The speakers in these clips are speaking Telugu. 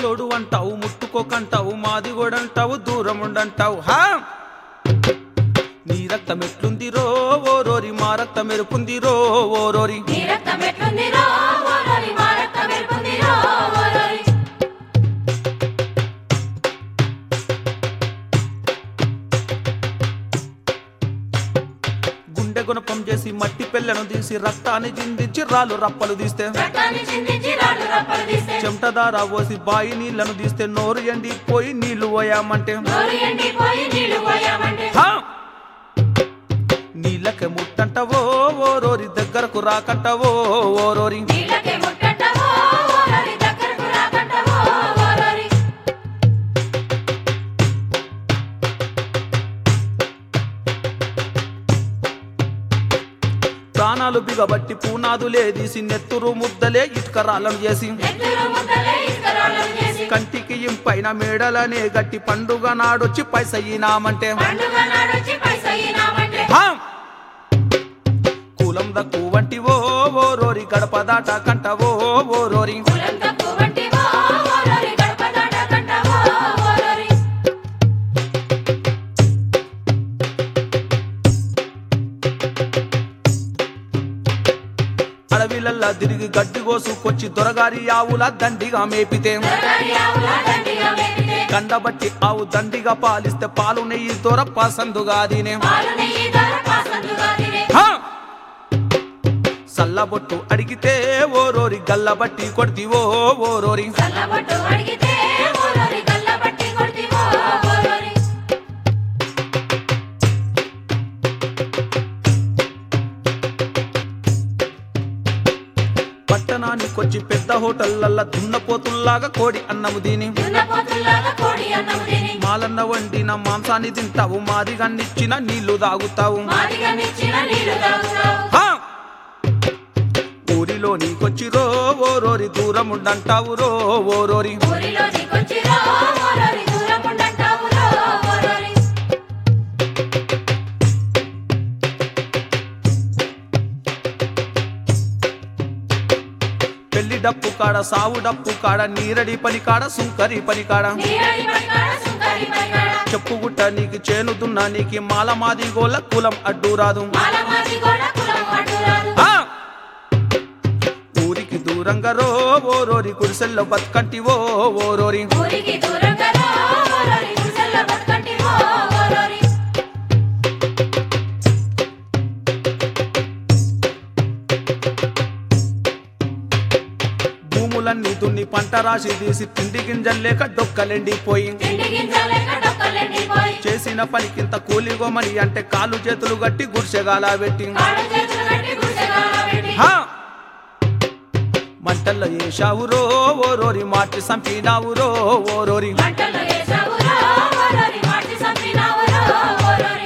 మామూలోడు అంటావు ముట్టుకోకంటావు మాది కూడా అంటావు దూరం ఉండంటావు హా నీ రక్తం ఎట్లుంది రో ఓ రోరి మా రక్తం ఎరుపుంది రో ఓ రోరి నీ రక్తం ఎట్లుందిరో ఓరోరి మా రక్తం ఎరుపుందిరో ఓరోరి గుండె గుణపం చేసి మట్టి పెళ్ళను తీసి రక్తాన్ని చిందించి రాళ్ళు రప్పలు తీస్తే రక్తాన్ని చిందించి రాళ్ళు రప్పలు తీస్తే చెమటదార పోసి బాయి నీళ్లను తీస్తే నోరు ఎండిపోయి నీళ్లు పోయామంటే నోరు ఎండిపోయి నీళ్లు పోయామంటే హా! నీళ్ళకే ముట్టంటవో ఓ రోరి దగ్గరకు రాకంటవో ఓ రోరి నీళ్ళకే ముట్టంటవో ఓరోరి దగ్గరకు రాకంటవో ఓరోరి ప్రాణాలు బిగబట్టి పూనాదులే తీసి నెత్తురు ముద్దలే ఇటుక రాళ్ళను చేసి నెత్తురు ముద్దలే ఇసుకరాళ్ళను చేసి కంటికి ఇంపైన మేడలనే గట్టి పండుగ నాడొచ్చి పైసయ్యినామంటే పండుగ నాడొచ్చి పైసయినామంటే హా! కులం దక్కు వంటి ఓ ఓ రోరి గడప దాట కంటవో ఓ రోరి కులం తక్కువ వంటివో ఓరోరి గడప దాటకంటవో ఓరోరి అడవిలల్లా తిరిగి గడ్డి కోసుకొచ్చి దొరగారి ఆవుల దండిగా మేపితే దొరగారి ఆవుల దండిగా మేపితే కండబట్టి ఆవు దండిగా పాలిస్తే పాలు నెయ్యి దొర పసందుగా తినే పాలు నెయ్యి ధర పాసందుగా తినే హా! సల్లబొట్టు అడిగితే ఓ రోరి గల్లబట్టి కొడితివో ఓ రోరి చల్లబొట్టు అడిగితే ఓరోరి గల్లబట్టి కొడితివో ఓరోరి పట్టణానికొచ్చి పెద్ద హోటల్లల్లా దున్నపోతుల్లాగా కోడి అన్నము దీని దున్నపోతుల్లాగా కోడి అన్నము తిని మాలన్న వండిన మాంసాన్ని తింటావు మాదిగన్నిచ్చిన నీళ్లు తాగుతావు మాదిగా నిచ్చిన నీళ్లు తాగుతావు హా! ఊరిలో నీకొచ్చి రో ఓ రోరి దూరం ఉండంటావు రో ఓ రోరి ఊరిలో నీకొచ్చిరో ఓరోరి దూరం ఉండంటావు రో ఓరోరి పెళ్లి డప్పు కాడ సావు డప్పు కాడ నీరడి పని కాడ సుంకరి పని కాడ నీరడి పనికాడ సుంకరి పనికాడ చెప్పుగుట్ట నీకు చేనుదున్నా నీకి మాల మాది గోల కులం అడ్డు రాదు మాలమాది గోడ కులం అడ్డురాదు హా! ఊరికి దూరంగా రో ఓ రోరి గుడిసెల్లో బతుకంటి ఓ ఓ రోరి ఊరికి దూరంగా రో ఓరోరి గుడిసెల్లో బతుకంటివో ఓరోరి భూములన్నీ దున్ని పంట రాసి తీసి తిండి గింజల్లేక డొక్కలెండిపోయి తిండి గింజలేక డొక్కలెండిపోయి చేసిన పనికింత కూలిగోమని అంటే కాలు చేతులు గట్టి గుడిసెగాల పెట్టి కాళ్ళు చేతులు కట్టి గుడిసెగాల పెట్టి హా! మంటల్లో వేశావు రో ఓ రోరి మార్చి సంపినావు రో ఓ రోరి మంటల్లో వేసావురో ఓరోరి మార్చి సంపినావురో ఓరోరి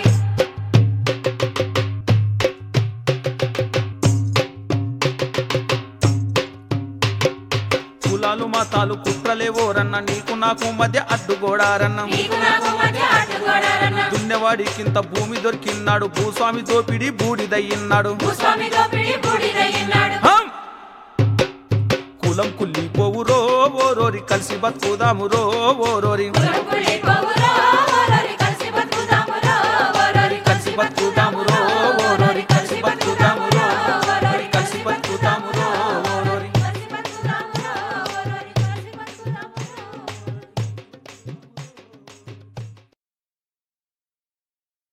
కులాలు మతాలు కుట్రలేవోరన్న నీకు నాకు మధ్య అడ్డుగోడారన్న నీకు నాకు మధ్య అడ్డుగోడారన్న దున్నెవాడికింత భూమి దొరికిన్నాడు భూస్వామి దోపిడి బూడిదయ్యిన్నాడు భూస్వామి దోపిడి బూడిదయ్యిన్నాడు హం! కులం కుల్లిపోవు రో ఓ రోరి కలిసి బతుకుదాము రో ఓ రోరి కులం కుళ్ళిపోవురో